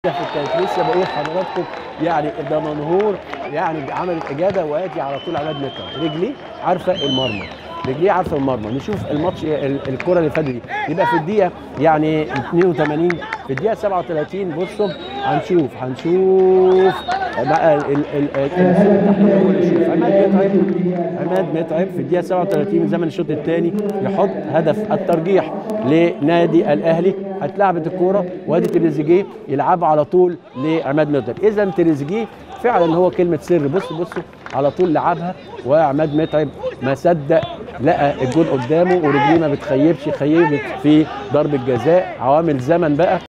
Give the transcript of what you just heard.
في التاريخ لسه بقول لحضراتكم يعني دمنهور يعني عملت اجاده وادي على طول عماد متر رجلي عارفه المرمى رجليه عارفه المرمى نشوف الماتش ال- الكره اللي فاتت دي يبقى في الدقيقه يعني 82 في الدقيقه 37 بصوا هنشوف هنشوف بقى ال- ال- ال- الصوت التحليلي هو اللي يشوف عماد متعب عماد متعب في الدقيقه 37 من زمن الشوط الثاني يحط هدف الترجيح لنادي الاهلي هتلعبت الكوره وادي تريزيجيه يلعبها على طول لعماد متعب اذا تريزيجيه فعلا هو كلمه سر بص بصوا على طول لعبها وعماد متعب ما صدق لقى الجول قدامه ورجليه ما بتخيبش خيبت في ضربه جزاء عوامل زمن بقى